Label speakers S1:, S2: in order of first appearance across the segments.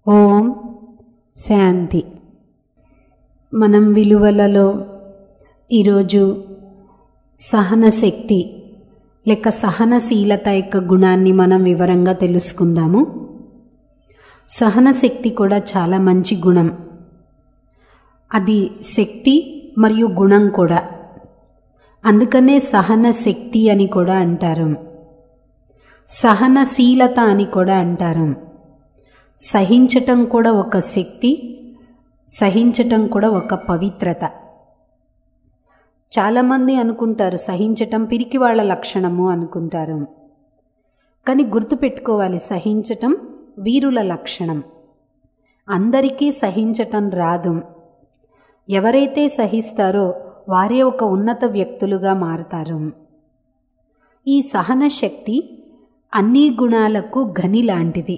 S1: ఓం శాంతి మనం విలువలలో ఈరోజు సహనశక్తి లేక సహనశీలత యొక్క గుణాన్ని మనం వివరంగా తెలుసుకుందాము సహనశక్తి కూడా చాలా మంచి గుణం అది శక్తి మరియు గుణం కూడా అందుకనే సహన శక్తి అని కూడా అంటారు సహనశీలత అని కూడా అంటారు సహించటం కూడా ఒక శక్తి సహించటం కూడా ఒక పవిత్రత చాలామంది అనుకుంటారు సహించటం పిరికి వాళ్ళ లక్షణము అనుకుంటారు కానీ గుర్తుపెట్టుకోవాలి సహించటం వీరుల లక్షణం అందరికీ సహించటం రాదు ఎవరైతే సహిస్తారో వారే ఒక ఉన్నత వ్యక్తులుగా మారతారు ఈ సహన శక్తి అన్ని గుణాలకు గని లాంటిది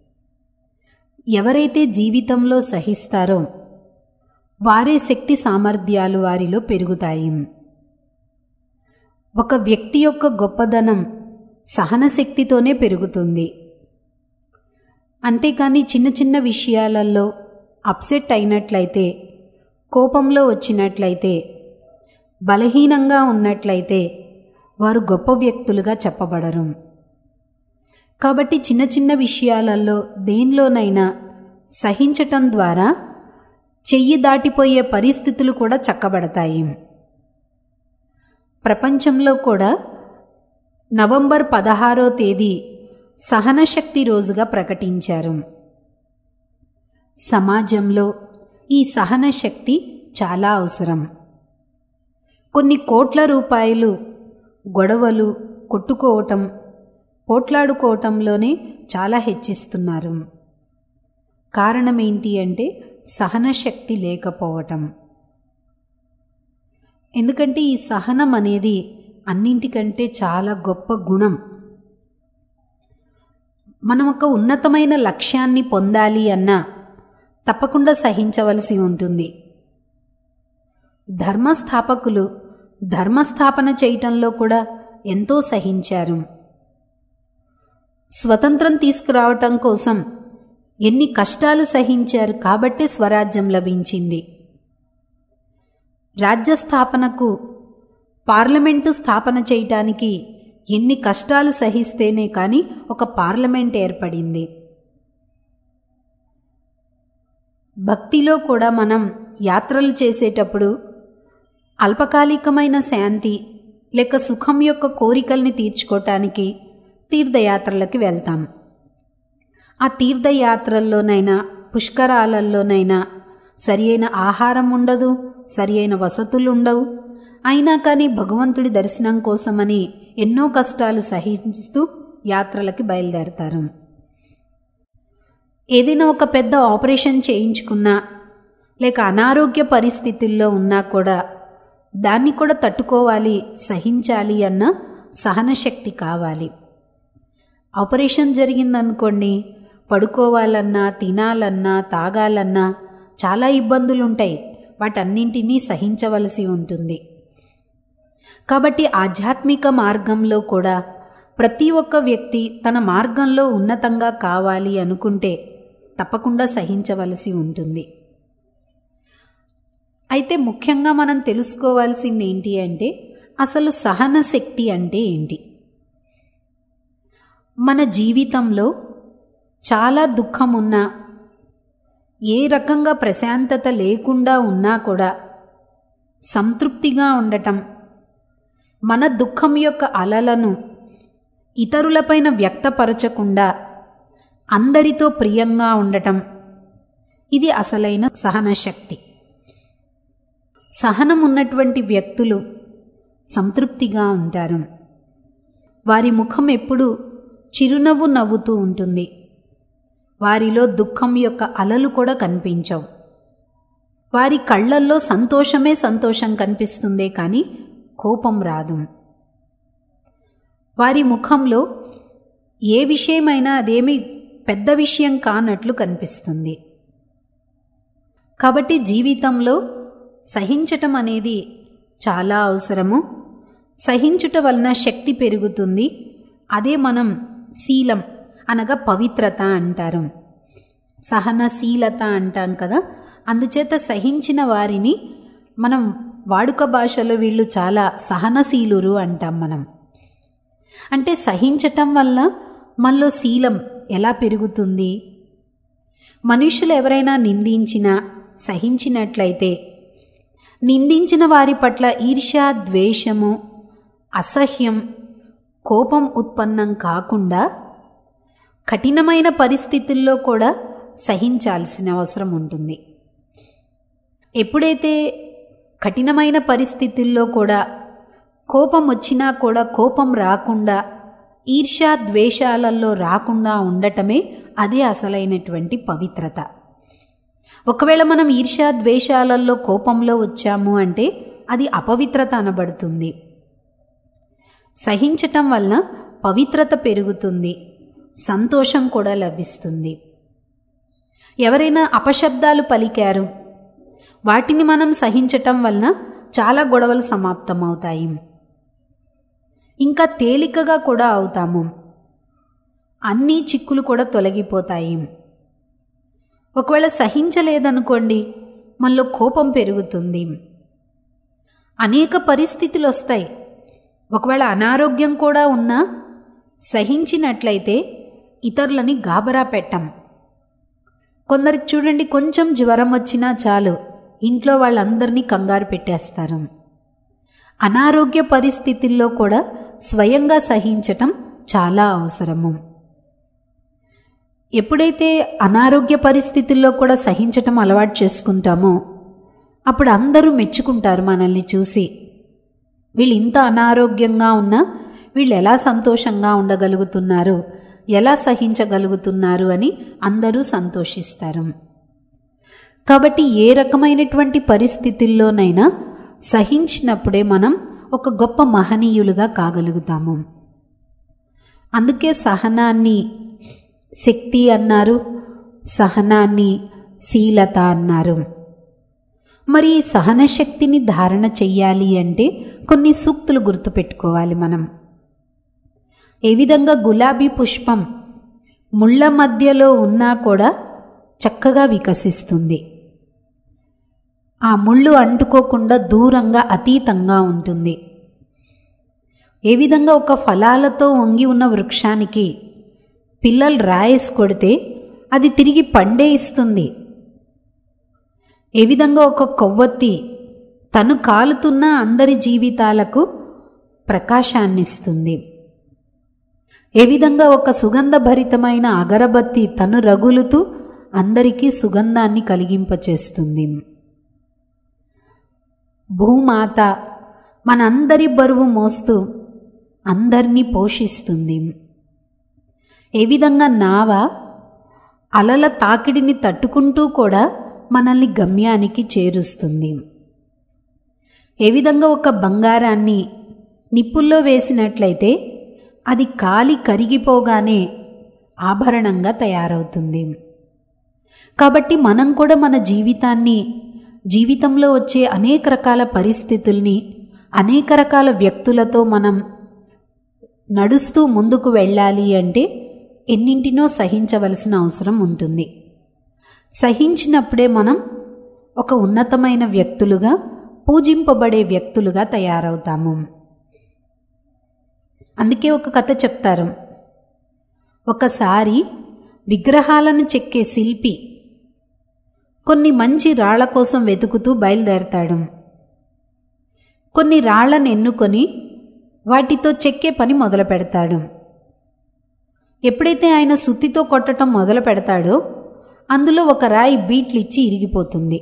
S1: ఎవరైతే జీవితంలో సహిస్తారో వారే శక్తి సామర్థ్యాలు వారిలో పెరుగుతాయి ఒక వ్యక్తి యొక్క గొప్పదనం సహనశక్తితోనే పెరుగుతుంది అంతేకాని చిన్న చిన్న విషయాలలో అప్సెట్ అయినట్లయితే కోపంలో వచ్చినట్లయితే బలహీనంగా ఉన్నట్లయితే వారు గొప్ప వ్యక్తులుగా చెప్పబడరు కాబట్టి చిన్న చిన్న విషయాలలో దేనిలోనైనా సహించటం ద్వారా చెయ్యి దాటిపోయే పరిస్థితులు కూడా చక్కబడతాయి ప్రపంచంలో కూడా నవంబర్ పదహారో తేదీ సహనశక్తి రోజుగా ప్రకటించారు సమాజంలో ఈ సహనశక్తి చాలా అవసరం కొన్ని కోట్ల రూపాయలు గొడవలు కొట్టుకోవటం పోట్లాడుకోవటంలోనే చాలా హెచ్చిస్తున్నారు కారణం ఏంటి అంటే సహనశక్తి లేకపోవటం ఎందుకంటే ఈ సహనం అనేది అన్నింటికంటే చాలా గొప్ప గుణం మనం ఒక ఉన్నతమైన లక్ష్యాన్ని పొందాలి అన్నా తప్పకుండా సహించవలసి ఉంటుంది ధర్మస్థాపకులు ధర్మస్థాపన చేయటంలో కూడా ఎంతో సహించారు స్వతంత్రం తీసుకురావటం కోసం ఎన్ని కష్టాలు సహించారు కాబట్టే స్వరాజ్యం లభించింది రాజ్య స్థాపనకు పార్లమెంటు స్థాపన చేయటానికి ఎన్ని కష్టాలు సహిస్తేనే కానీ ఒక పార్లమెంట్ ఏర్పడింది భక్తిలో కూడా మనం యాత్రలు చేసేటప్పుడు అల్పకాలికమైన శాంతి లేక సుఖం యొక్క కోరికల్ని తీర్చుకోవటానికి తీర్థయాత్రలకు వెళ్తాం ఆ తీర్థయాత్రల్లోనైనా పుష్కరాలల్లోనైనా సరి అయిన ఆహారం ఉండదు సరి అయిన వసతులు ఉండవు అయినా కానీ భగవంతుడి దర్శనం కోసమని ఎన్నో కష్టాలు సహిస్తూ యాత్రలకి బయలుదేరతారు ఏదైనా ఒక పెద్ద ఆపరేషన్ చేయించుకున్నా లేక అనారోగ్య పరిస్థితుల్లో ఉన్నా కూడా దాన్ని కూడా తట్టుకోవాలి సహించాలి అన్న సహనశక్తి కావాలి ఆపరేషన్ జరిగిందనుకోండి పడుకోవాలన్నా తినాలన్నా తాగాలన్నా చాలా ఇబ్బందులు ఉంటాయి వాటన్నింటినీ సహించవలసి ఉంటుంది కాబట్టి ఆధ్యాత్మిక మార్గంలో కూడా ప్రతి ఒక్క వ్యక్తి తన మార్గంలో ఉన్నతంగా కావాలి అనుకుంటే తప్పకుండా సహించవలసి ఉంటుంది అయితే ముఖ్యంగా మనం తెలుసుకోవాల్సింది ఏంటి అంటే అసలు సహన శక్తి అంటే ఏంటి మన జీవితంలో చాలా దుఃఖం ఉన్నా ఏ రకంగా ప్రశాంతత లేకుండా ఉన్నా కూడా సంతృప్తిగా ఉండటం మన దుఃఖం యొక్క అలలను ఇతరులపైన వ్యక్తపరచకుండా అందరితో ప్రియంగా ఉండటం ఇది అసలైన సహనశక్తి సహనం ఉన్నటువంటి వ్యక్తులు సంతృప్తిగా ఉంటారు వారి ముఖం ఎప్పుడు చిరునవ్వు నవ్వుతూ ఉంటుంది వారిలో దుఃఖం యొక్క అలలు కూడా కనిపించవు వారి కళ్ళల్లో సంతోషమే సంతోషం కనిపిస్తుందే కానీ కోపం రాదు వారి ముఖంలో ఏ విషయమైనా అదేమి పెద్ద విషయం కానట్లు కనిపిస్తుంది కాబట్టి జీవితంలో సహించటం అనేది చాలా అవసరము సహించుట వలన శక్తి పెరుగుతుంది అదే మనం శీలం అనగా పవిత్రత అంటారు సహనశీలత అంటాం కదా అందుచేత సహించిన వారిని మనం వాడుక భాషలో వీళ్ళు చాలా సహనశీలురు అంటాం మనం అంటే సహించటం వల్ల మనలో శీలం ఎలా పెరుగుతుంది మనుషులు ఎవరైనా నిందించినా సహించినట్లయితే నిందించిన వారి పట్ల ఈర్ష్య ద్వేషము అసహ్యం కోపం ఉత్పన్నం కాకుండా కఠినమైన పరిస్థితుల్లో కూడా సహించాల్సిన అవసరం ఉంటుంది ఎప్పుడైతే కఠినమైన పరిస్థితుల్లో కూడా కోపం వచ్చినా కూడా కోపం రాకుండా ఈర్ష్య ద్వేషాలలో రాకుండా ఉండటమే అదే అసలైనటువంటి పవిత్రత ఒకవేళ మనం ఈర్ష్య ద్వేషాలలో కోపంలో వచ్చాము అంటే అది అపవిత్రత అనబడుతుంది సహించటం వలన పవిత్రత పెరుగుతుంది సంతోషం కూడా లభిస్తుంది ఎవరైనా అపశబ్దాలు పలికారు వాటిని మనం సహించటం వలన చాలా గొడవలు సమాప్తమవుతాయి ఇంకా తేలికగా కూడా అవుతాము అన్ని చిక్కులు కూడా తొలగిపోతాయి ఒకవేళ సహించలేదనుకోండి మనలో కోపం పెరుగుతుంది అనేక పరిస్థితులు వస్తాయి ఒకవేళ అనారోగ్యం కూడా ఉన్నా సహించినట్లయితే ఇతరులని గాబరా పెట్టం కొందరికి చూడండి కొంచెం జ్వరం వచ్చినా చాలు ఇంట్లో వాళ్ళందరినీ కంగారు పెట్టేస్తారు అనారోగ్య పరిస్థితుల్లో కూడా స్వయంగా సహించటం చాలా అవసరము ఎప్పుడైతే అనారోగ్య పరిస్థితుల్లో కూడా సహించటం అలవాటు చేసుకుంటామో అప్పుడు అందరూ మెచ్చుకుంటారు మనల్ని చూసి వీళ్ళు ఇంత అనారోగ్యంగా ఉన్నా వీళ్ళు ఎలా సంతోషంగా ఉండగలుగుతున్నారు ఎలా సహించగలుగుతున్నారు అని అందరూ సంతోషిస్తారు కాబట్టి ఏ రకమైనటువంటి పరిస్థితుల్లోనైనా సహించినప్పుడే మనం ఒక గొప్ప మహనీయులుగా కాగలుగుతాము అందుకే సహనాన్ని శక్తి అన్నారు సహనాన్ని శీలత అన్నారు మరి ఈ సహన శక్తిని ధారణ చెయ్యాలి అంటే కొన్ని సూక్తులు గుర్తుపెట్టుకోవాలి మనం ఏ విధంగా గులాబీ పుష్పం ముళ్ళ మధ్యలో ఉన్నా కూడా చక్కగా వికసిస్తుంది ఆ ముళ్ళు అంటుకోకుండా దూరంగా అతీతంగా ఉంటుంది ఏ విధంగా ఒక ఫలాలతో వంగి ఉన్న వృక్షానికి పిల్లలు రాయేసి కొడితే అది తిరిగి పండే ఇస్తుంది ఏ విధంగా ఒక కొవ్వొత్తి తను కాలుతున్న అందరి జీవితాలకు ప్రకాశాన్నిస్తుంది ఏ విధంగా ఒక సుగంధభరితమైన అగరబత్తి తను రగులుతూ అందరికీ సుగంధాన్ని కలిగింపచేస్తుంది భూమాత మనందరి బరువు మోస్తూ అందరినీ పోషిస్తుంది ఏ విధంగా నావ అలల తాకిడిని తట్టుకుంటూ కూడా మనల్ని గమ్యానికి చేరుస్తుంది ఏ విధంగా ఒక బంగారాన్ని నిప్పుల్లో వేసినట్లయితే అది కాలి కరిగిపోగానే ఆభరణంగా తయారవుతుంది కాబట్టి మనం కూడా మన జీవితాన్ని జీవితంలో వచ్చే అనేక రకాల పరిస్థితుల్ని అనేక రకాల వ్యక్తులతో మనం నడుస్తూ ముందుకు వెళ్ళాలి అంటే ఎన్నింటినో సహించవలసిన అవసరం ఉంటుంది సహించినప్పుడే మనం ఒక ఉన్నతమైన వ్యక్తులుగా పూజింపబడే వ్యక్తులుగా తయారవుతాము అందుకే ఒక కథ చెప్తారు ఒకసారి విగ్రహాలను చెక్కే శిల్పి కొన్ని మంచి రాళ్ల కోసం వెతుకుతూ బయలుదేరతాడు కొన్ని రాళ్లను ఎన్నుకొని వాటితో చెక్కే పని మొదలు పెడతాడు ఎప్పుడైతే ఆయన సుత్తితో కొట్టడం మొదలు పెడతాడో అందులో ఒక రాయి బీట్లు ఇచ్చి ఇరిగిపోతుంది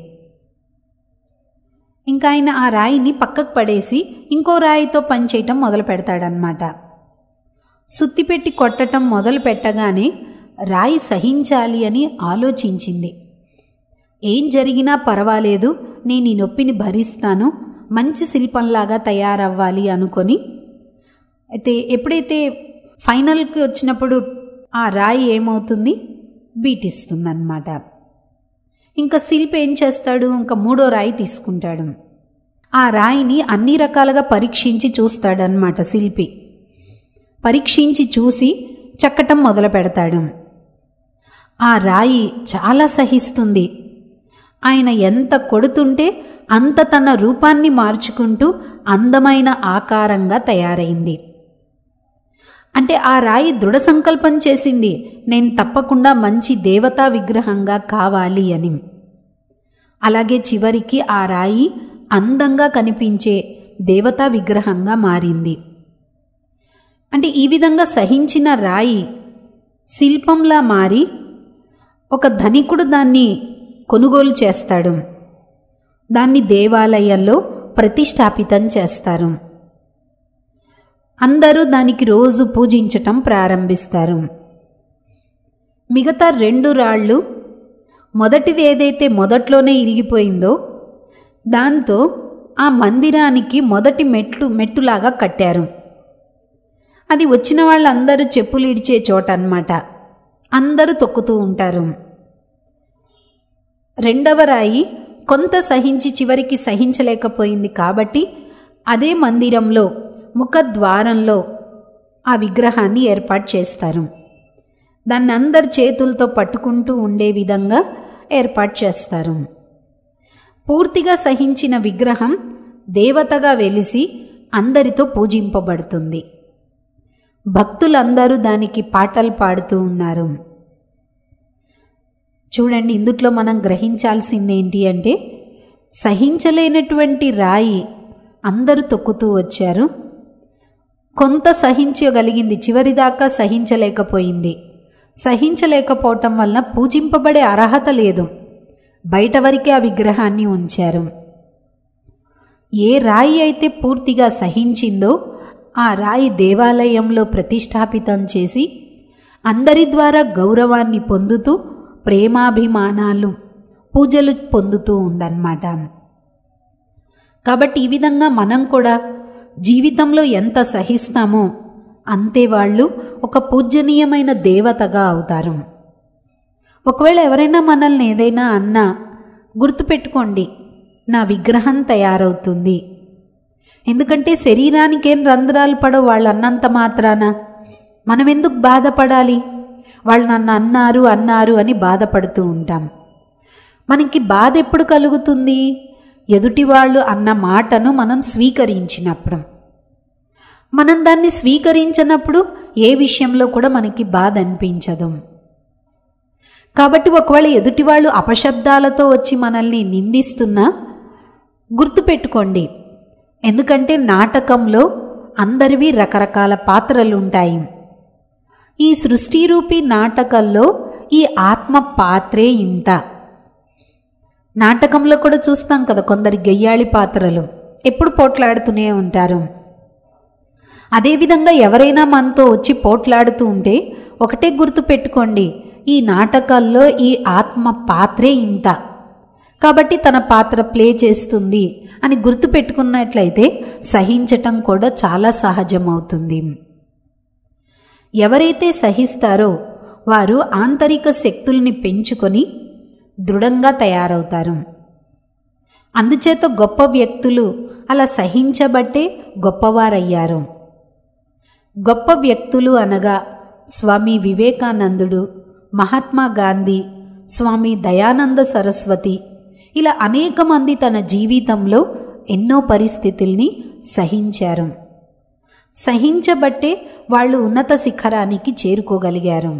S1: ఇంకా ఆయన ఆ రాయిని పక్కకు పడేసి ఇంకో రాయితో పనిచేయటం మొదలు పెడతాడనమాట సుత్తి పెట్టి కొట్టటం మొదలు పెట్టగానే రాయి సహించాలి అని ఆలోచించింది ఏం జరిగినా పర్వాలేదు నేను ఈ నొప్పిని భరిస్తాను మంచి శిల్పంలాగా తయారవ్వాలి అనుకొని అయితే ఎప్పుడైతే ఫైనల్కి వచ్చినప్పుడు ఆ రాయి ఏమవుతుంది బీటిస్తుందన్నమాట ఇంకా శిల్పి ఏం చేస్తాడు ఇంకా మూడో రాయి తీసుకుంటాడు ఆ రాయిని అన్ని రకాలుగా పరీక్షించి చూస్తాడనమాట శిల్పి పరీక్షించి చూసి చెక్కటం మొదలు పెడతాడు ఆ రాయి చాలా సహిస్తుంది ఆయన ఎంత కొడుతుంటే అంత తన రూపాన్ని మార్చుకుంటూ అందమైన ఆకారంగా తయారైంది అంటే ఆ రాయి దృఢ సంకల్పం చేసింది నేను తప్పకుండా మంచి దేవతా విగ్రహంగా కావాలి అని అలాగే చివరికి ఆ రాయి అందంగా కనిపించే దేవతా విగ్రహంగా మారింది అంటే ఈ విధంగా సహించిన రాయి శిల్పంలా మారి ఒక ధనికుడు దాన్ని కొనుగోలు చేస్తాడు దాన్ని దేవాలయాల్లో ప్రతిష్టాపితం చేస్తారు అందరూ దానికి రోజు పూజించటం ప్రారంభిస్తారు మిగతా రెండు రాళ్ళు మొదటిది ఏదైతే మొదట్లోనే ఇరిగిపోయిందో దాంతో ఆ మందిరానికి మొదటి మెట్లు మెట్టులాగా కట్టారు అది వచ్చిన వాళ్ళందరూ చెప్పులు ఇడిచే చోట అన్నమాట అందరూ తొక్కుతూ ఉంటారు రెండవ రాయి కొంత సహించి చివరికి సహించలేకపోయింది కాబట్టి అదే మందిరంలో ముఖద్వారంలో ఆ విగ్రహాన్ని ఏర్పాటు చేస్తారు దాన్ని అందరు చేతులతో పట్టుకుంటూ ఉండే విధంగా ఏర్పాటు చేస్తారు పూర్తిగా సహించిన విగ్రహం దేవతగా వెలిసి అందరితో పూజింపబడుతుంది భక్తులందరూ దానికి పాటలు పాడుతూ ఉన్నారు చూడండి ఇందుట్లో మనం గ్రహించాల్సింది ఏంటి అంటే సహించలేనటువంటి రాయి అందరూ తొక్కుతూ వచ్చారు కొంత సహించగలిగింది చివరిదాకా సహించలేకపోయింది సహించలేకపోవటం వల్ల పూజింపబడే అర్హత లేదు బయట వరకే ఆ విగ్రహాన్ని ఉంచారు ఏ రాయి అయితే పూర్తిగా సహించిందో ఆ రాయి దేవాలయంలో ప్రతిష్టాపితం చేసి అందరి ద్వారా గౌరవాన్ని పొందుతూ ప్రేమాభిమానాలు పూజలు పొందుతూ ఉందన్నమాట కాబట్టి ఈ విధంగా మనం కూడా జీవితంలో ఎంత సహిస్తామో అంతే వాళ్ళు ఒక పూజనీయమైన దేవతగా అవుతారు ఒకవేళ ఎవరైనా మనల్ని ఏదైనా అన్నా గుర్తుపెట్టుకోండి నా విగ్రహం తయారవుతుంది ఎందుకంటే శరీరానికేం రంధ్రాలు పడవు వాళ్ళు అన్నంత మాత్రాన మనం ఎందుకు బాధపడాలి వాళ్ళు నన్ను అన్నారు అన్నారు అని బాధపడుతూ ఉంటాం మనకి బాధ ఎప్పుడు కలుగుతుంది ఎదుటి వాళ్ళు అన్న మాటను మనం స్వీకరించినప్పుడు మనం దాన్ని స్వీకరించినప్పుడు ఏ విషయంలో కూడా మనకి బాధ అనిపించదు కాబట్టి ఒకవేళ ఎదుటి వాళ్ళు అపశబ్దాలతో వచ్చి మనల్ని నిందిస్తున్నా గుర్తుపెట్టుకోండి ఎందుకంటే నాటకంలో అందరివి రకరకాల పాత్రలు ఉంటాయి ఈ సృష్టిరూపి నాటకంలో ఈ ఆత్మ పాత్రే ఇంత నాటకంలో కూడా చూస్తాం కదా కొందరి గెయ్యాళి పాత్రలు ఎప్పుడు పోట్లాడుతూనే ఉంటారు అదేవిధంగా ఎవరైనా మనతో వచ్చి పోట్లాడుతూ ఉంటే ఒకటే గుర్తు పెట్టుకోండి ఈ నాటకాల్లో ఈ ఆత్మ పాత్రే ఇంత కాబట్టి తన పాత్ర ప్లే చేస్తుంది అని గుర్తు పెట్టుకున్నట్లయితే సహించటం కూడా చాలా సహజమవుతుంది ఎవరైతే సహిస్తారో వారు ఆంతరిక శక్తుల్ని పెంచుకొని దృఢంగా తయారవుతారు అందుచేత గొప్ప వ్యక్తులు అలా సహించబట్టే గొప్పవారయ్యారు గొప్ప వ్యక్తులు అనగా స్వామి వివేకానందుడు మహాత్మా గాంధీ స్వామి దయానంద సరస్వతి ఇలా అనేక మంది తన జీవితంలో ఎన్నో పరిస్థితుల్ని సహించారు సహించబట్టే వాళ్ళు ఉన్నత శిఖరానికి చేరుకోగలిగారు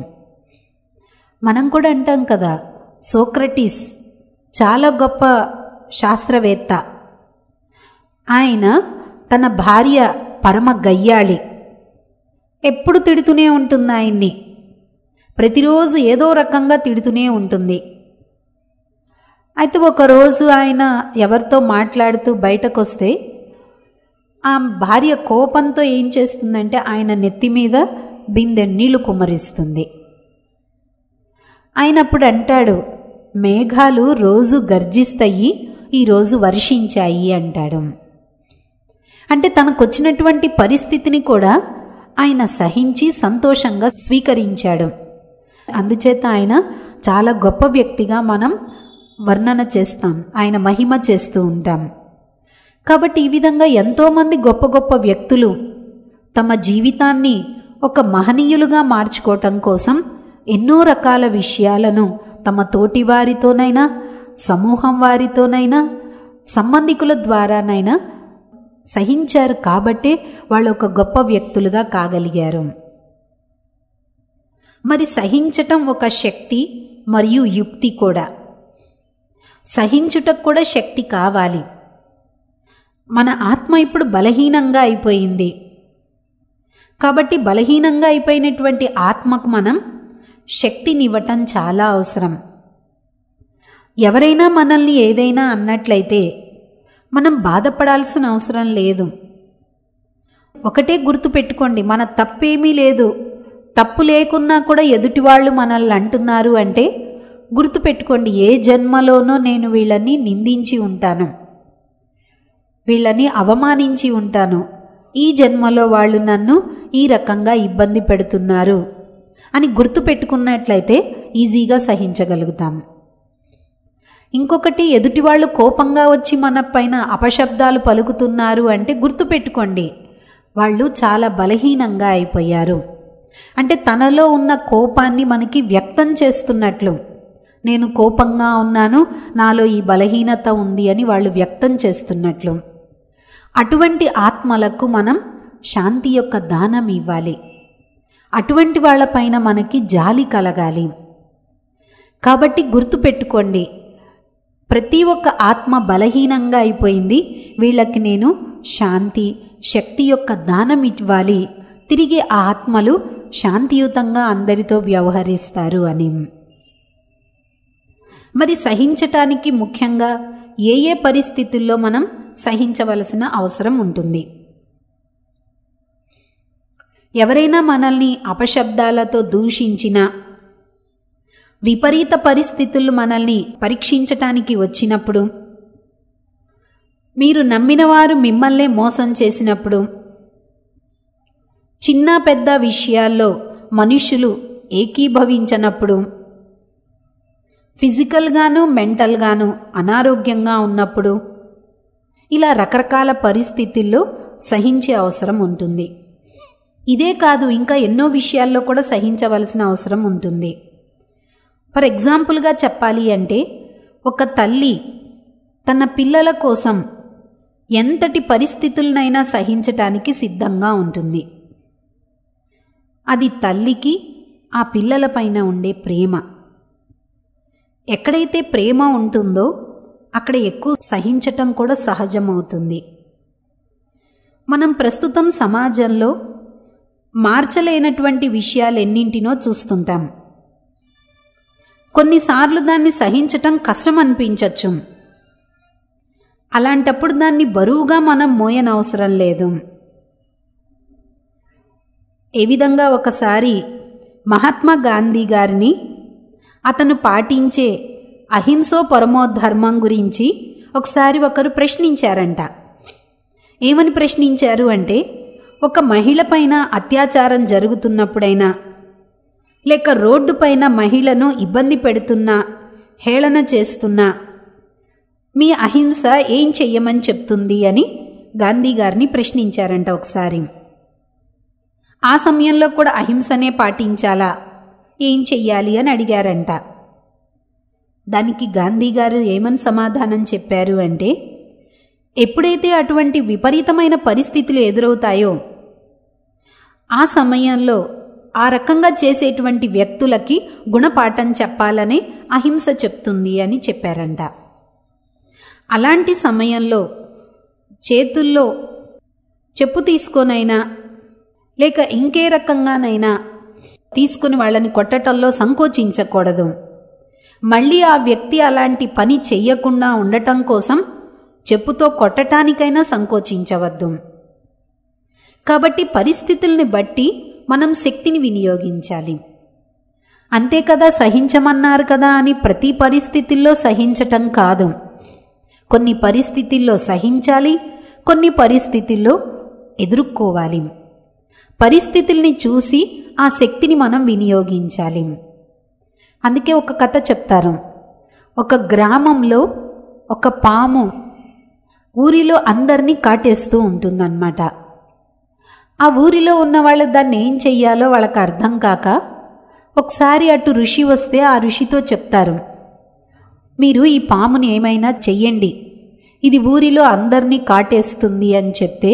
S1: మనం కూడా అంటాం కదా సోక్రటీస్ చాలా గొప్ప శాస్త్రవేత్త ఆయన తన భార్య పరమ గయ్యాళి ఎప్పుడు తిడుతూనే ఉంటుంది ఆయన్ని ప్రతిరోజు ఏదో రకంగా తిడుతూనే ఉంటుంది అయితే ఒకరోజు ఆయన ఎవరితో మాట్లాడుతూ బయటకు వస్తే ఆ భార్య కోపంతో ఏం చేస్తుందంటే ఆయన నెత్తి మీద బిందె నీళ్లు కుమ్మరిస్తుంది ఆయన అప్పుడు అంటాడు మేఘాలు రోజు గర్జిస్తాయి ఈరోజు వర్షించాయి అంటాడు అంటే తనకొచ్చినటువంటి పరిస్థితిని కూడా ఆయన సహించి సంతోషంగా స్వీకరించాడు అందుచేత ఆయన చాలా గొప్ప వ్యక్తిగా మనం వర్ణన చేస్తాం ఆయన మహిమ చేస్తూ ఉంటాం కాబట్టి ఈ విధంగా ఎంతోమంది గొప్ప గొప్ప వ్యక్తులు తమ జీవితాన్ని ఒక మహనీయులుగా మార్చుకోవటం కోసం ఎన్నో రకాల విషయాలను తమ తోటి వారితోనైనా సమూహం వారితోనైనా సంబంధికుల ద్వారానైనా సహించారు కాబట్టే వాళ్ళు ఒక గొప్ప వ్యక్తులుగా కాగలిగారు మరి సహించటం ఒక శక్తి మరియు యుక్తి కూడా సహించుటకు కూడా శక్తి కావాలి మన ఆత్మ ఇప్పుడు బలహీనంగా అయిపోయింది కాబట్టి బలహీనంగా అయిపోయినటువంటి ఆత్మకు మనం శక్తినివ్వటం చాలా అవసరం ఎవరైనా మనల్ని ఏదైనా అన్నట్లయితే మనం బాధపడాల్సిన అవసరం లేదు ఒకటే గుర్తుపెట్టుకోండి మన తప్పేమీ లేదు తప్పు లేకున్నా కూడా ఎదుటి వాళ్ళు మనల్ని అంటున్నారు అంటే గుర్తుపెట్టుకోండి ఏ జన్మలోనో నేను వీళ్ళని నిందించి ఉంటాను వీళ్ళని అవమానించి ఉంటాను ఈ జన్మలో వాళ్ళు నన్ను ఈ రకంగా ఇబ్బంది పెడుతున్నారు అని గుర్తుపెట్టుకున్నట్లయితే ఈజీగా సహించగలుగుతాం ఇంకొకటి ఎదుటి వాళ్ళు కోపంగా వచ్చి మన పైన అపశబ్దాలు పలుకుతున్నారు అంటే గుర్తుపెట్టుకోండి వాళ్ళు చాలా బలహీనంగా అయిపోయారు అంటే తనలో ఉన్న కోపాన్ని మనకి వ్యక్తం చేస్తున్నట్లు నేను కోపంగా ఉన్నాను నాలో ఈ బలహీనత ఉంది అని వాళ్ళు వ్యక్తం చేస్తున్నట్లు అటువంటి ఆత్మలకు మనం శాంతి యొక్క దానం ఇవ్వాలి అటువంటి వాళ్ళపైన మనకి జాలి కలగాలి కాబట్టి గుర్తుపెట్టుకోండి ప్రతి ఒక్క ఆత్మ బలహీనంగా అయిపోయింది వీళ్ళకి నేను శాంతి శక్తి యొక్క దానం ఇవ్వాలి తిరిగి ఆ ఆత్మలు శాంతియుతంగా అందరితో వ్యవహరిస్తారు అని మరి సహించటానికి ముఖ్యంగా ఏ ఏ పరిస్థితుల్లో మనం సహించవలసిన అవసరం ఉంటుంది ఎవరైనా మనల్ని అపశబ్దాలతో దూషించినా విపరీత పరిస్థితులు మనల్ని పరీక్షించటానికి వచ్చినప్పుడు మీరు నమ్మిన వారు మిమ్మల్నే మోసం చేసినప్పుడు చిన్న పెద్ద విషయాల్లో మనుష్యులు ఏకీభవించనప్పుడు ఫిజికల్గాను మెంటల్గాను అనారోగ్యంగా ఉన్నప్పుడు ఇలా రకరకాల పరిస్థితుల్లో సహించే అవసరం ఉంటుంది ఇదే కాదు ఇంకా ఎన్నో విషయాల్లో కూడా సహించవలసిన అవసరం ఉంటుంది ఫర్ ఎగ్జాంపుల్గా చెప్పాలి అంటే ఒక తల్లి తన పిల్లల కోసం ఎంతటి పరిస్థితులనైనా సహించటానికి సిద్ధంగా ఉంటుంది అది తల్లికి ఆ పిల్లలపైన ఉండే ప్రేమ ఎక్కడైతే ప్రేమ ఉంటుందో అక్కడ ఎక్కువ సహించటం కూడా సహజమవుతుంది మనం ప్రస్తుతం సమాజంలో మార్చలేనటువంటి విషయాలెన్నింటినో చూస్తుంటాం కొన్నిసార్లు దాన్ని సహించటం కష్టం అనిపించవచ్చు అలాంటప్పుడు దాన్ని బరువుగా మనం మోయనవసరం లేదు ఏ విధంగా ఒకసారి మహాత్మా గాంధీ గారిని అతను పాటించే అహింసో పరమోధర్మం గురించి ఒకసారి ఒకరు ప్రశ్నించారంట ఏమని ప్రశ్నించారు అంటే ఒక మహిళ పైన అత్యాచారం జరుగుతున్నప్పుడైనా లేక రోడ్డు పైన మహిళను ఇబ్బంది పెడుతున్నా హేళన చేస్తున్నా మీ అహింస ఏం చెయ్యమని చెప్తుంది అని గాంధీ గారిని ప్రశ్నించారంట ఒకసారి ఆ సమయంలో కూడా అహింసనే పాటించాలా ఏం చెయ్యాలి అని అడిగారంట దానికి గాంధీ గారు ఏమని సమాధానం చెప్పారు అంటే ఎప్పుడైతే అటువంటి విపరీతమైన పరిస్థితులు ఎదురవుతాయో ఆ సమయంలో ఆ రకంగా చేసేటువంటి వ్యక్తులకి గుణపాఠం చెప్పాలని అహింస చెప్తుంది అని చెప్పారంట అలాంటి సమయంలో చేతుల్లో చెప్పు తీసుకొనైనా లేక ఇంకే రకంగానైనా తీసుకుని వాళ్ళని కొట్టటంలో సంకోచించకూడదు మళ్ళీ ఆ వ్యక్తి అలాంటి పని చెయ్యకుండా ఉండటం కోసం చెప్పుతో కొట్టటానికైనా సంకోచించవద్దు కాబట్టి పరిస్థితుల్ని బట్టి మనం శక్తిని వినియోగించాలి అంతే కదా సహించమన్నారు కదా అని ప్రతి పరిస్థితుల్లో సహించటం కాదు కొన్ని పరిస్థితుల్లో సహించాలి కొన్ని పరిస్థితుల్లో ఎదుర్కోవాలి పరిస్థితుల్ని చూసి ఆ శక్తిని మనం వినియోగించాలి అందుకే ఒక కథ చెప్తారు ఒక గ్రామంలో ఒక పాము ఊరిలో అందరినీ కాటేస్తూ ఉంటుందన్నమాట ఆ ఊరిలో ఉన్న వాళ్ళు దాన్ని ఏం చెయ్యాలో వాళ్ళకి అర్థం కాక ఒకసారి అటు ఋషి వస్తే ఆ ఋషితో చెప్తారు మీరు ఈ పాముని ఏమైనా చెయ్యండి ఇది ఊరిలో అందరినీ కాటేస్తుంది అని చెప్తే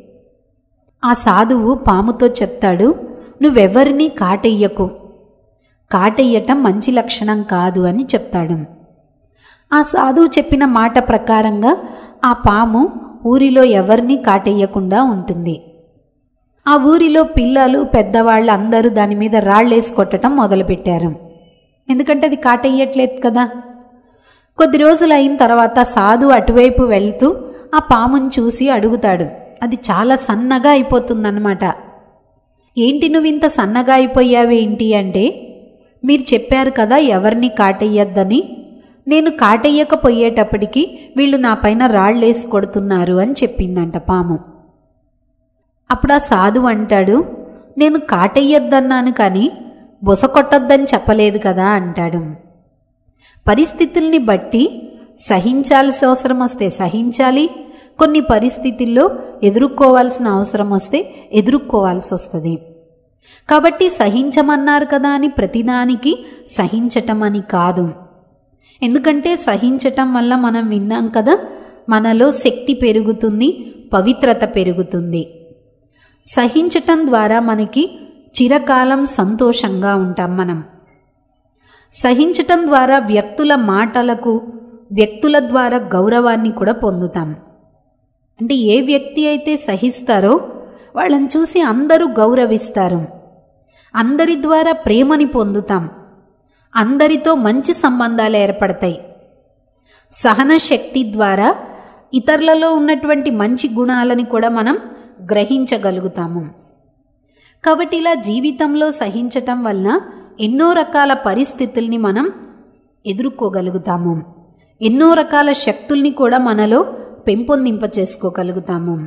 S1: ఆ సాధువు పాముతో చెప్తాడు నువ్వెవరినీ కాటెయ్యకు కాటెయ్యటం మంచి లక్షణం కాదు అని చెప్తాడు ఆ సాధువు చెప్పిన మాట ప్రకారంగా ఆ పాము ఊరిలో ఎవరిని కాటెయ్యకుండా ఉంటుంది ఆ ఊరిలో పిల్లలు పెద్దవాళ్ళు అందరూ దాని మీద రాళ్ళేసి కొట్టడం మొదలుపెట్టారు ఎందుకంటే అది కాటెయ్యట్లేదు కదా కొద్ది రోజులు అయిన తర్వాత సాధు అటువైపు వెళ్తూ ఆ పాముని చూసి అడుగుతాడు అది చాలా సన్నగా అయిపోతుందన్నమాట ఏంటి నువ్వు ఇంత సన్నగా అయిపోయావేంటి అంటే మీరు చెప్పారు కదా ఎవరిని కాటెయ్యొద్దని నేను కాటెయ్యకపోయేటప్పటికి వీళ్ళు నా పైన రాళ్ళేసి కొడుతున్నారు అని చెప్పిందంట పాము అప్పుడు ఆ సాధు అంటాడు నేను కాటెయ్యొద్దన్నాను కానీ బొస కొట్టొద్దని చెప్పలేదు కదా అంటాడు పరిస్థితుల్ని బట్టి సహించాల్సిన అవసరం వస్తే సహించాలి కొన్ని పరిస్థితుల్లో ఎదుర్కోవాల్సిన అవసరం వస్తే ఎదుర్కోవాల్సి వస్తుంది కాబట్టి సహించమన్నారు కదా అని ప్రతిదానికి సహించటం అని కాదు ఎందుకంటే సహించటం వల్ల మనం విన్నాం కదా మనలో శక్తి పెరుగుతుంది పవిత్రత పెరుగుతుంది సహించటం ద్వారా మనకి చిరకాలం సంతోషంగా ఉంటాం మనం సహించటం ద్వారా వ్యక్తుల మాటలకు వ్యక్తుల ద్వారా గౌరవాన్ని కూడా పొందుతాం అంటే ఏ వ్యక్తి అయితే సహిస్తారో వాళ్ళని చూసి అందరూ గౌరవిస్తారు అందరి ద్వారా ప్రేమని పొందుతాం అందరితో మంచి సంబంధాలు ఏర్పడతాయి సహన శక్తి ద్వారా ఇతరులలో ఉన్నటువంటి మంచి గుణాలని కూడా మనం గ్రహించగలుగుతాము కాబట్టి ఇలా జీవితంలో సహించటం వలన ఎన్నో రకాల పరిస్థితుల్ని మనం ఎదుర్కోగలుగుతాము ఎన్నో రకాల శక్తుల్ని కూడా మనలో పెంపొందింప చేసుకోగలుగుతాము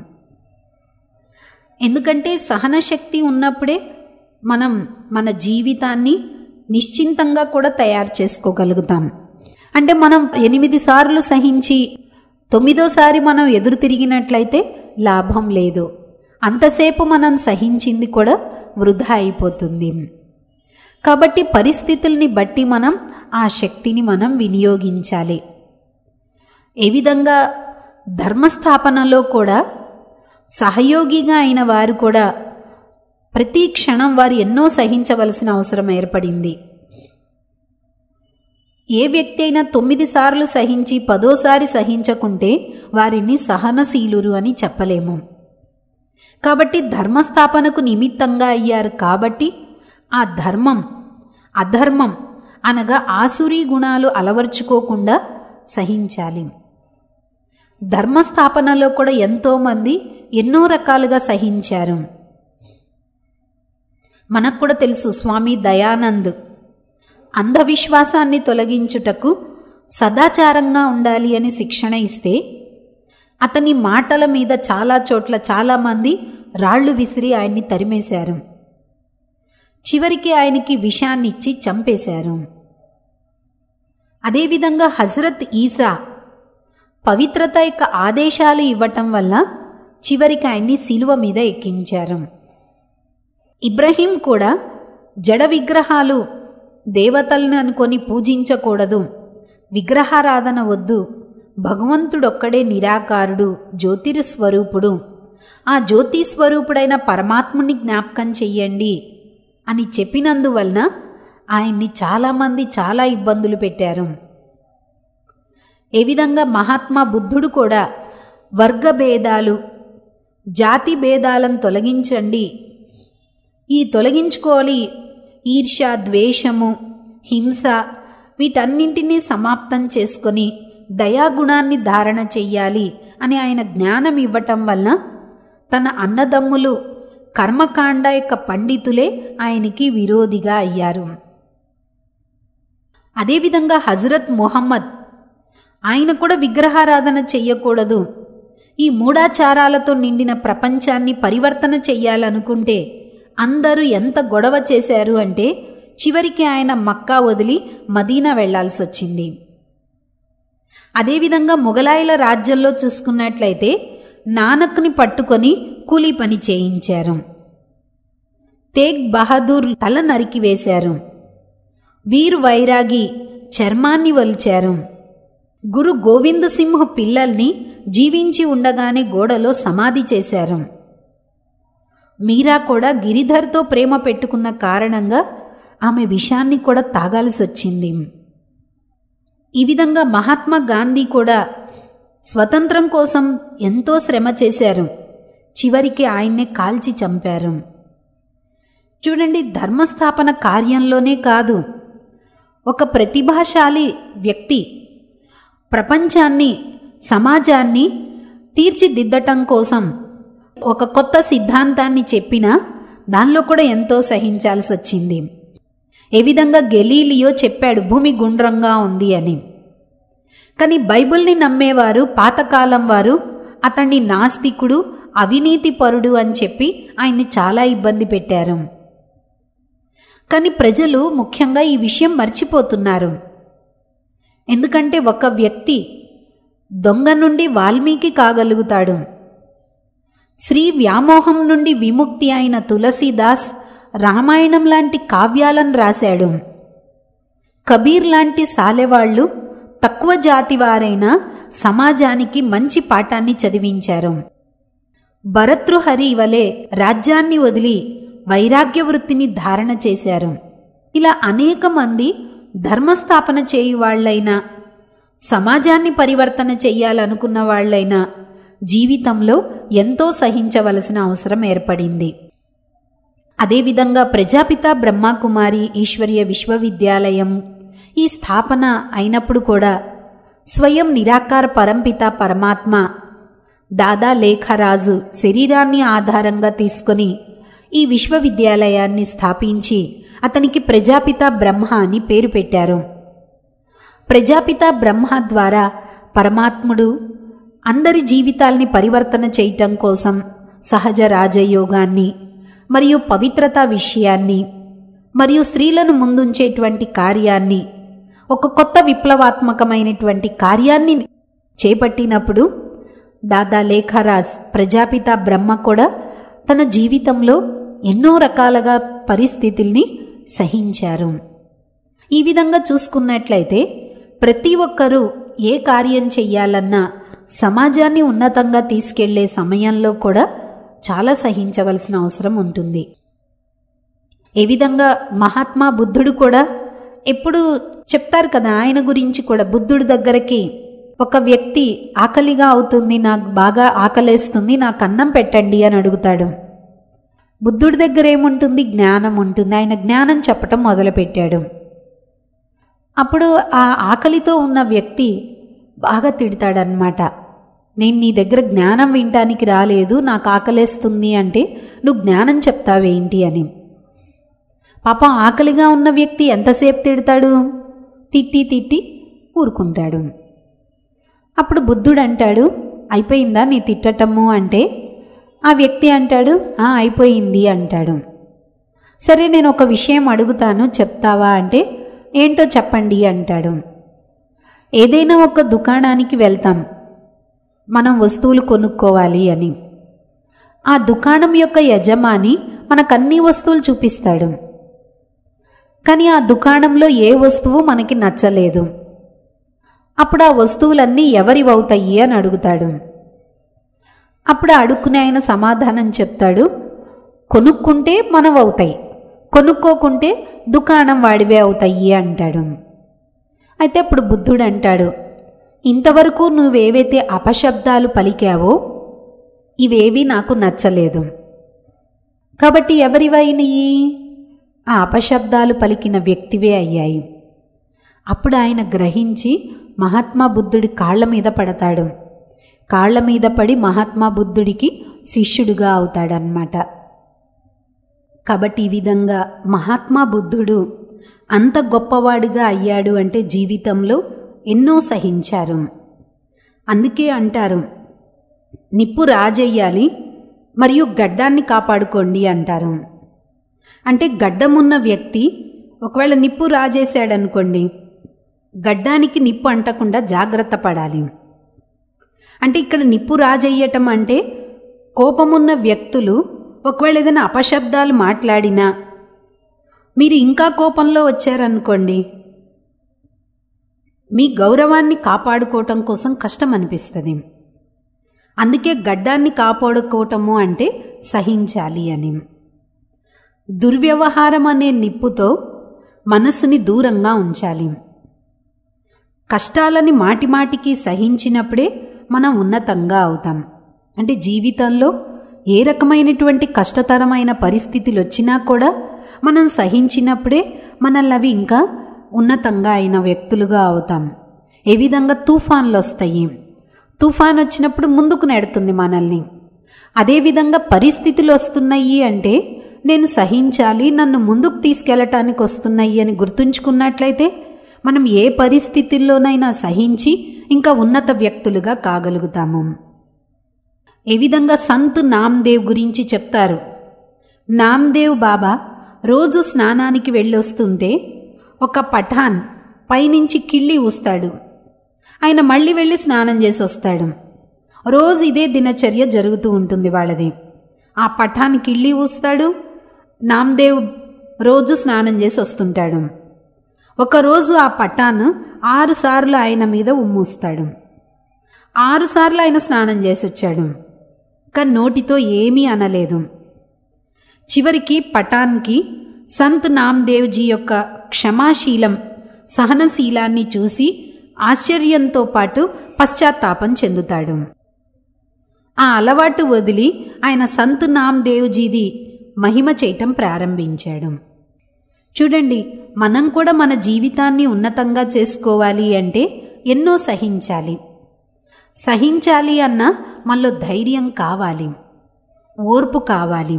S1: ఎందుకంటే సహన శక్తి ఉన్నప్పుడే మనం మన జీవితాన్ని నిశ్చింతంగా కూడా తయారు చేసుకోగలుగుతాం అంటే మనం ఎనిమిది సార్లు సహించి తొమ్మిదోసారి మనం ఎదురు తిరిగినట్లయితే లాభం లేదు అంతసేపు మనం సహించింది కూడా వృధా అయిపోతుంది కాబట్టి పరిస్థితుల్ని బట్టి మనం ఆ శక్తిని మనం వినియోగించాలి ఏ విధంగా ధర్మస్థాపనలో కూడా సహయోగిగా అయిన వారు కూడా ప్రతి క్షణం వారు ఎన్నో సహించవలసిన అవసరం ఏర్పడింది ఏ వ్యక్తి అయినా తొమ్మిది సార్లు సహించి పదోసారి సహించకుంటే వారిని సహనశీలురు అని చెప్పలేము కాబట్టి ధర్మస్థాపనకు నిమిత్తంగా అయ్యారు కాబట్టి ఆ ధర్మం అధర్మం అనగా ఆసురీ గుణాలు అలవర్చుకోకుండా సహించాలి ధర్మస్థాపనలో కూడా ఎంతోమంది ఎన్నో రకాలుగా సహించారు మనకు కూడా తెలుసు స్వామి దయానంద్ అంధవిశ్వాసాన్ని తొలగించుటకు సదాచారంగా ఉండాలి అని శిక్షణ ఇస్తే అతని మాటల మీద చాలా చోట్ల చాలామంది రాళ్లు విసిరి ఆయన్ని తరిమేశారు చివరికి ఆయనకి విషాన్నిచ్చి చంపేశారు అదేవిధంగా హజరత్ ఈసా పవిత్రత యొక్క ఆదేశాలు ఇవ్వటం వల్ల చివరికి ఆయన్ని శిలువ మీద ఎక్కించారు ఇబ్రహీం కూడా జడ విగ్రహాలు దేవతలను అనుకొని పూజించకూడదు విగ్రహారాధన వద్దు భగవంతుడొక్కడే నిరాకారుడు జ్యోతిర్స్వరూపుడు ఆ జ్యోతి స్వరూపుడైన పరమాత్ముని జ్ఞాపకం చెయ్యండి అని చెప్పినందువలన ఆయన్ని చాలామంది చాలా ఇబ్బందులు పెట్టారు ఏ విధంగా మహాత్మా బుద్ధుడు కూడా వర్గ భేదాలు జాతి భేదాలను తొలగించండి ఈ తొలగించుకోవాలి ఈర్ష్య ద్వేషము హింస వీటన్నింటినీ సమాప్తం చేసుకొని దయాగుణాన్ని ధారణ చెయ్యాలి అని ఆయన జ్ఞానం ఇవ్వటం వలన తన అన్నదమ్ములు కర్మకాండ యొక్క పండితులే ఆయనకి విరోధిగా అయ్యారు అదేవిధంగా హజరత్ మొహమ్మద్ ఆయన కూడా విగ్రహారాధన చెయ్యకూడదు ఈ మూఢాచారాలతో నిండిన ప్రపంచాన్ని పరివర్తన చెయ్యాలనుకుంటే అందరూ ఎంత గొడవ చేశారు అంటే చివరికి ఆయన మక్కా వదిలి మదీనా వెళ్లాల్సి వచ్చింది అదేవిధంగా మొఘలాయుల రాజ్యంలో చూసుకున్నట్లయితే నానక్ని పట్టుకొని కూలీ పని చేయించారు తేగ్ బహదూర్ తల నరికి వేశారు వీరు వైరాగి చర్మాన్ని వలిచారు గురు గోవింద సింహ పిల్లల్ని జీవించి ఉండగానే గోడలో సమాధి చేశారు మీరా కూడా గిరిధర్తో ప్రేమ పెట్టుకున్న కారణంగా ఆమె విషాన్ని కూడా తాగాల్సి వచ్చింది ఈ విధంగా మహాత్మా గాంధీ కూడా స్వతంత్రం కోసం ఎంతో శ్రమ చేశారు చివరికి ఆయన్నే కాల్చి చంపారు చూడండి ధర్మస్థాపన కార్యంలోనే కాదు ఒక ప్రతిభాశాలి వ్యక్తి ప్రపంచాన్ని సమాజాన్ని తీర్చిదిద్దటం కోసం ఒక కొత్త సిద్ధాంతాన్ని చెప్పినా దానిలో కూడా ఎంతో సహించాల్సి వచ్చింది ఏ విధంగా గెలీలియో చెప్పాడు భూమి గుండ్రంగా ఉంది అని కానీ బైబిల్ని నమ్మేవారు పాతకాలం వారు అతన్ని నాస్తికుడు అవినీతిపరుడు అని చెప్పి ఆయన్ని చాలా ఇబ్బంది పెట్టారు కానీ ప్రజలు ముఖ్యంగా ఈ విషయం మర్చిపోతున్నారు ఎందుకంటే ఒక వ్యక్తి దొంగ నుండి వాల్మీకి కాగలుగుతాడు శ్రీ వ్యామోహం నుండి విముక్తి అయిన తులసీదాస్ రామాయణం లాంటి కావ్యాలను రాశాడు కబీర్ లాంటి సాలెవాళ్లు తక్కువ జాతి వారైన సమాజానికి మంచి పాఠాన్ని చదివించారు భరతృహరి వలె రాజ్యాన్ని వదిలి వైరాగ్య వృత్తిని ధారణ చేశారు ఇలా అనేక మంది ధర్మస్థాపన చేయువాళ్లైనా సమాజాన్ని పరివర్తన చెయ్యాలనుకున్న వాళ్లైనా జీవితంలో ఎంతో సహించవలసిన అవసరం ఏర్పడింది అదేవిధంగా ప్రజాపిత బ్రహ్మకుమారి ఈశ్వర్య విశ్వవిద్యాలయం ఈ స్థాపన అయినప్పుడు కూడా స్వయం నిరాకార పరంపిత పరమాత్మ దాదా లేఖరాజు శరీరాన్ని ఆధారంగా తీసుకొని ఈ విశ్వవిద్యాలయాన్ని స్థాపించి అతనికి ప్రజాపిత బ్రహ్మ అని పేరు పెట్టారు ప్రజాపిత బ్రహ్మ ద్వారా పరమాత్ముడు అందరి జీవితాల్ని పరివర్తన చేయటం కోసం సహజ రాజయోగాన్ని మరియు పవిత్రత విషయాన్ని మరియు స్త్రీలను ముందుంచేటువంటి కార్యాన్ని ఒక కొత్త విప్లవాత్మకమైనటువంటి కార్యాన్ని చేపట్టినప్పుడు దాదా లేఖరాజ్ ప్రజాపిత బ్రహ్మ కూడా తన జీవితంలో ఎన్నో రకాలుగా పరిస్థితుల్ని సహించారు ఈ విధంగా చూసుకున్నట్లయితే ప్రతి ఒక్కరూ ఏ కార్యం చెయ్యాలన్నా సమాజాన్ని ఉన్నతంగా తీసుకెళ్లే సమయంలో కూడా చాలా సహించవలసిన అవసరం ఉంటుంది ఏ విధంగా మహాత్మా బుద్ధుడు కూడా ఎప్పుడు చెప్తారు కదా ఆయన గురించి కూడా బుద్ధుడి దగ్గరకి ఒక వ్యక్తి ఆకలిగా అవుతుంది నాకు బాగా ఆకలేస్తుంది నాకు అన్నం పెట్టండి అని అడుగుతాడు బుద్ధుడి దగ్గర ఏముంటుంది జ్ఞానం ఉంటుంది ఆయన జ్ఞానం చెప్పటం మొదలుపెట్టాడు అప్పుడు ఆ ఆకలితో ఉన్న వ్యక్తి బాగా తిడతాడనమాట నేను నీ దగ్గర జ్ఞానం వినటానికి రాలేదు నాకు ఆకలేస్తుంది అంటే నువ్వు జ్ఞానం చెప్తావేంటి అని పాపం ఆకలిగా ఉన్న వ్యక్తి ఎంతసేపు తిడతాడు తిట్టి తిట్టి ఊరుకుంటాడు అప్పుడు బుద్ధుడు అంటాడు అయిపోయిందా నీ తిట్టటము అంటే ఆ వ్యక్తి అంటాడు "ఆ, అయిపోయింది అంటాడు సరే నేను ఒక విషయం అడుగుతాను చెప్తావా అంటే ఏంటో చెప్పండి అంటాడు ఏదైనా ఒక దుకాణానికి వెళ్తాం మనం వస్తువులు కొనుక్కోవాలి అని ఆ దుకాణం యొక్క యజమాని మనకన్ని వస్తువులు చూపిస్తాడు కానీ ఆ దుకాణంలో ఏ వస్తువు మనకి నచ్చలేదు అప్పుడు ఆ వస్తువులన్నీ ఎవరివవుతాయి అని అడుగుతాడు అప్పుడు అడుక్కునే ఆయన సమాధానం చెప్తాడు కొనుక్కుంటే మనవవుతాయి కొనుక్కోకుంటే దుకాణం వాడివే అవుతాయి అంటాడు అయితే అప్పుడు బుద్ధుడు అంటాడు ఇంతవరకు నువ్వేవైతే అపశబ్దాలు పలికావో ఇవేవి నాకు నచ్చలేదు కాబట్టి ఎవరివైనయి ఆ అపశబ్దాలు పలికిన వ్యక్తివే అయ్యాయి అప్పుడు ఆయన గ్రహించి మహాత్మా బుద్ధుడి కాళ్ల మీద పడతాడు కాళ్ల మీద పడి మహాత్మా బుద్ధుడికి శిష్యుడుగా అవుతాడనమాట కాబట్టి ఈ విధంగా మహాత్మా బుద్ధుడు అంత గొప్పవాడుగా అయ్యాడు అంటే జీవితంలో ఎన్నో సహించారు అందుకే అంటారు నిప్పు రాజెయ్యాలి మరియు గడ్డాన్ని కాపాడుకోండి అంటారు అంటే గడ్డమున్న వ్యక్తి ఒకవేళ నిప్పు రాజేశాడనుకోండి గడ్డానికి నిప్పు అంటకుండా జాగ్రత్త పడాలి అంటే ఇక్కడ నిప్పు రాజేయటం అంటే కోపమున్న వ్యక్తులు ఒకవేళ ఏదైనా అపశబ్దాలు మాట్లాడినా మీరు ఇంకా కోపంలో వచ్చారనుకోండి మీ గౌరవాన్ని కాపాడుకోవటం కోసం కష్టం అనిపిస్తుంది అందుకే గడ్డాన్ని కాపాడుకోవటము అంటే సహించాలి అని దుర్వ్యవహారం అనే నిప్పుతో మనసుని దూరంగా ఉంచాలి కష్టాలని మాటిమాటికి సహించినప్పుడే మనం ఉన్నతంగా అవుతాం అంటే జీవితంలో ఏ రకమైనటువంటి కష్టతరమైన పరిస్థితులు వచ్చినా కూడా మనం సహించినప్పుడే మనల్ని అవి ఇంకా ఉన్నతంగా అయిన వ్యక్తులుగా అవుతాం ఏ విధంగా తుఫాన్లు వస్తాయి తుఫాన్ వచ్చినప్పుడు ముందుకు నెడుతుంది మనల్ని అదేవిధంగా పరిస్థితులు వస్తున్నాయి అంటే నేను సహించాలి నన్ను ముందుకు తీసుకెళ్ళటానికి వస్తున్నాయి అని గుర్తుంచుకున్నట్లయితే మనం ఏ పరిస్థితుల్లోనైనా సహించి ఇంకా ఉన్నత వ్యక్తులుగా కాగలుగుతాము ఏ విధంగా సంత్ నామ్దేవ్ గురించి చెప్తారు నామ్దేవ్ బాబా రోజు స్నానానికి వెళ్ళొస్తుంటే ఒక పఠాన్ పైనుంచి కిళ్ళి ఊస్తాడు ఆయన మళ్ళీ వెళ్ళి స్నానం చేసి వస్తాడు రోజు ఇదే దినచర్య జరుగుతూ ఉంటుంది వాళ్ళది ఆ పఠాన్ కిళ్ళి ఊస్తాడు నామ్దేవ్ రోజు స్నానం చేసి వస్తుంటాడు ఒకరోజు ఆ పఠాన్ ఆరు సార్లు ఆయన మీద ఉమ్మూస్తాడు ఆరు సార్లు ఆయన స్నానం చేసి వచ్చాడు కానీ నోటితో ఏమీ అనలేదు చివరికి పఠాన్కి సంత్ నామ్దేవ్జీ యొక్క క్షమాశీలం సహనశీలాన్ని చూసి ఆశ్చర్యంతో పాటు పశ్చాత్తాపం చెందుతాడు ఆ అలవాటు వదిలి ఆయన సంత్ నామ్దేవ్జీది మహిమ చేయటం ప్రారంభించాడు చూడండి మనం కూడా మన జీవితాన్ని ఉన్నతంగా చేసుకోవాలి అంటే ఎన్నో సహించాలి సహించాలి అన్న మనలో ధైర్యం కావాలి ఓర్పు కావాలి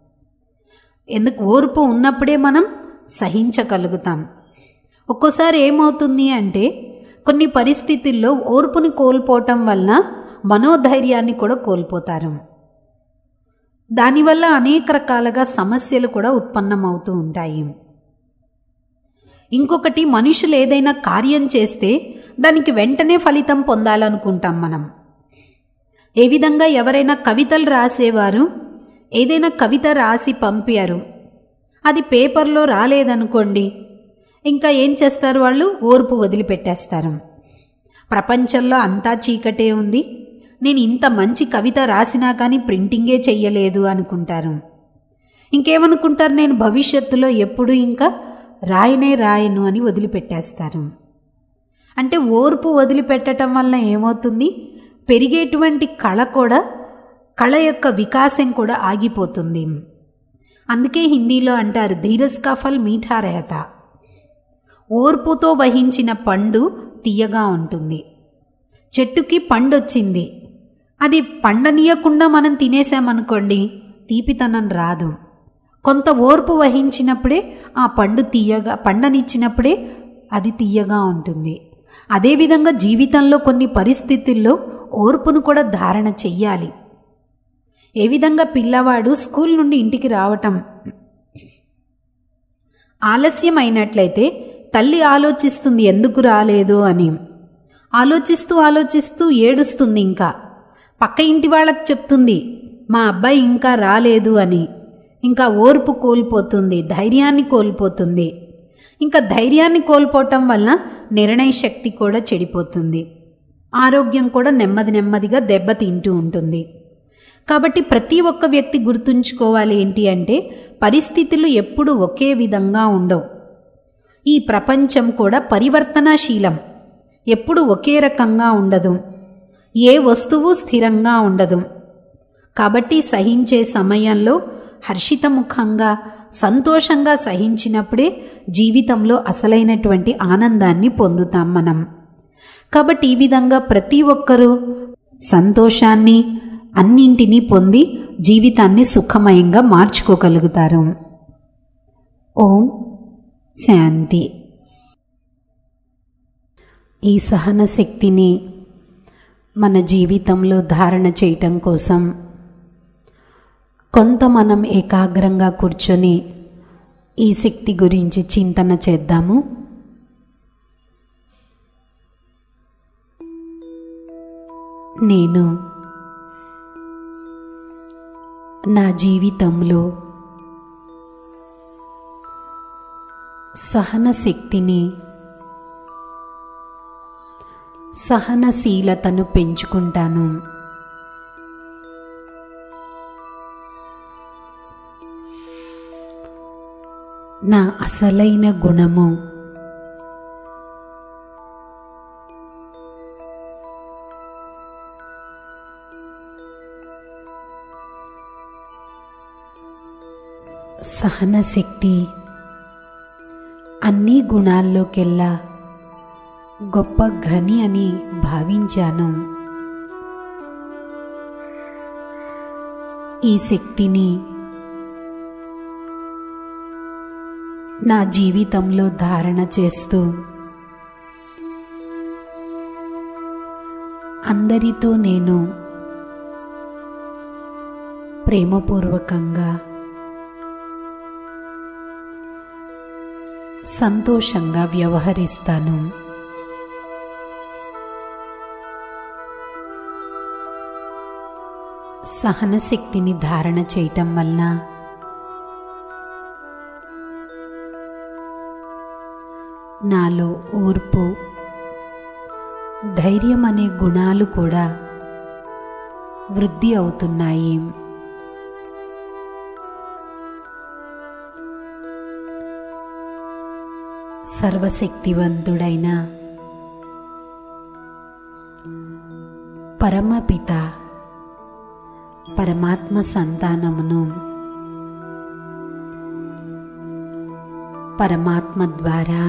S1: ఎందుకు ఓర్పు ఉన్నప్పుడే మనం సహించగలుగుతాం ఒక్కోసారి ఏమవుతుంది అంటే కొన్ని పరిస్థితుల్లో ఓర్పుని కోల్పోవటం వలన మనోధైర్యాన్ని కూడా కోల్పోతారు దానివల్ల అనేక రకాలుగా సమస్యలు కూడా ఉత్పన్నమవుతూ ఉంటాయి ఇంకొకటి మనుషులు ఏదైనా కార్యం చేస్తే దానికి వెంటనే ఫలితం పొందాలనుకుంటాం మనం ఏ విధంగా ఎవరైనా కవితలు రాసేవారు ఏదైనా కవిత రాసి పంపారు అది పేపర్లో రాలేదనుకోండి ఇంకా ఏం చేస్తారు వాళ్ళు ఓర్పు వదిలిపెట్టేస్తారు ప్రపంచంలో అంతా చీకటే ఉంది నేను ఇంత మంచి కవిత రాసినా కానీ ప్రింటింగే చెయ్యలేదు అనుకుంటారు ఇంకేమనుకుంటారు నేను భవిష్యత్తులో ఎప్పుడు ఇంకా రాయనే రాయను అని వదిలిపెట్టేస్తారు అంటే ఓర్పు వదిలిపెట్టడం వల్ల ఏమవుతుంది పెరిగేటువంటి కళ కూడా కళ యొక్క వికాసం కూడా ఆగిపోతుంది అందుకే హిందీలో అంటారు ధీరస్ కా ఫల్ మీఠా రేత ఓర్పుతో వహించిన పండు తీయగా ఉంటుంది చెట్టుకి పండొచ్చింది అది పండనీయకుండా మనం తినేసామనుకోండి తీపితనం రాదు కొంత ఓర్పు వహించినప్పుడే ఆ పండు తీయగా పండనిచ్చినప్పుడే అది తీయగా ఉంటుంది అదేవిధంగా జీవితంలో కొన్ని పరిస్థితుల్లో ఓర్పును కూడా ధారణ చెయ్యాలి ఏ విధంగా పిల్లవాడు స్కూల్ నుండి ఇంటికి రావటం ఆలస్యం అయినట్లయితే తల్లి ఆలోచిస్తుంది ఎందుకు రాలేదు అని ఆలోచిస్తూ ఆలోచిస్తూ ఏడుస్తుంది ఇంకా పక్క ఇంటి వాళ్ళకి చెప్తుంది మా అబ్బాయి ఇంకా రాలేదు అని ఇంకా ఓర్పు కోల్పోతుంది ధైర్యాన్ని కోల్పోతుంది ఇంకా ధైర్యాన్ని కోల్పోవటం వల్ల నిర్ణయ శక్తి కూడా చెడిపోతుంది ఆరోగ్యం కూడా నెమ్మది నెమ్మదిగా దెబ్బతింటూ ఉంటుంది కాబట్టి ప్రతి ఒక్క వ్యక్తి గుర్తుంచుకోవాలి ఏంటి అంటే పరిస్థితులు ఎప్పుడు ఒకే విధంగా ఉండవు ఈ ప్రపంచం కూడా పరివర్తనశీలం ఎప్పుడు ఒకే రకంగా ఉండదు ఏ వస్తువు స్థిరంగా ఉండదు కాబట్టి సహించే సమయంలో హర్షితముఖంగా సంతోషంగా సహించినప్పుడే జీవితంలో అసలైనటువంటి ఆనందాన్ని పొందుతాం మనం కాబట్టి ఈ విధంగా ప్రతి ఒక్కరూ సంతోషాన్ని అన్నింటినీ పొంది జీవితాన్ని సుఖమయంగా మార్చుకోగలుగుతారు ఓం శాంతి ఈ సహన శక్తిని మన జీవితంలో ధారణ చేయటం కోసం కొంత మనం ఏకాగ్రంగా కూర్చొని ఈ శక్తి గురించి చింతన చేద్దాము నేను నా జీవితంలో సహన శక్తిని సహనశీలతను పెంచుకుంటాను నా అసలైన గుణము సహనశక్తి అన్ని గుణాల్లోకెల్లా గొప్ప ఘని అని భావించాను ఈ శక్తిని నా జీవితంలో ధారణ చేస్తూ అందరితో నేను ప్రేమపూర్వకంగా సంతోషంగా వ్యవహరిస్తాను సహనశక్తిని ధారణ చేయటం వలన నాలో ఓర్పు ధైర్యం అనే గుణాలు కూడా వృద్ధి అవుతున్నాయి సర్వశక్తివంతుడైన పరమపిత పరమాత్మ సంతానమును పరమాత్మ ద్వారా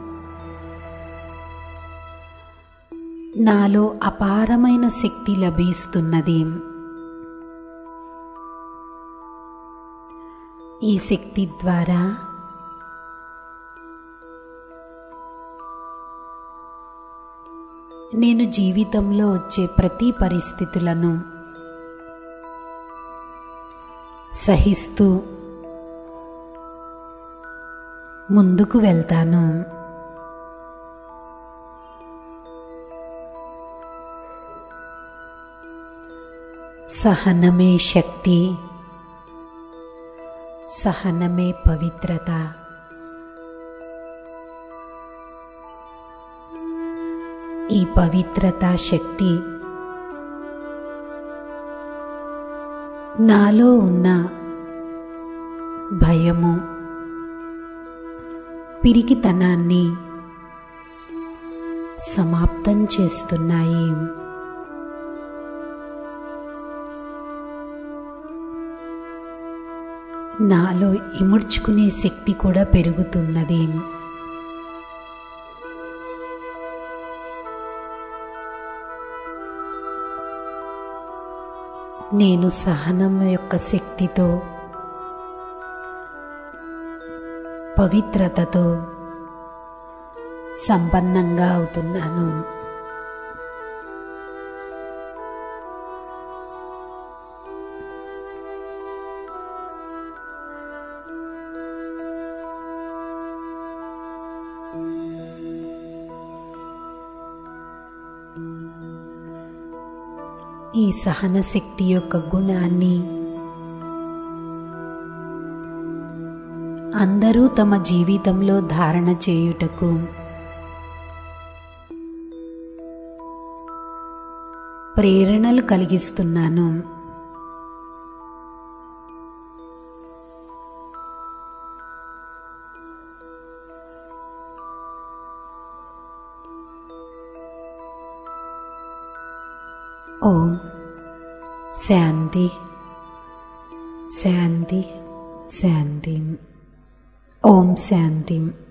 S1: నాలో అపారమైన శక్తి లభిస్తున్నది ఈ శక్తి ద్వారా నేను జీవితంలో వచ్చే ప్రతి పరిస్థితులను సహిస్తూ ముందుకు వెళ్తాను సహనమే శక్తి సహనమే పవిత్రత ఈ పవిత్రత శక్తి నాలో ఉన్న భయము పిరికితనాన్ని సమాప్తం చేస్తున్నాయి నాలో ఇముడ్చుకునే శక్తి కూడా పెరుగుతున్నది నేను సహనం యొక్క శక్తితో పవిత్రతతో సంపన్నంగా అవుతున్నాను ఈ సహన శక్తి యొక్క గుణాన్ని అందరూ తమ జీవితంలో ధారణ చేయుటకు ప్రేరణలు కలిగిస్తున్నాను ఓం శాంతి శాంతి శాంతి ఓం శాంతి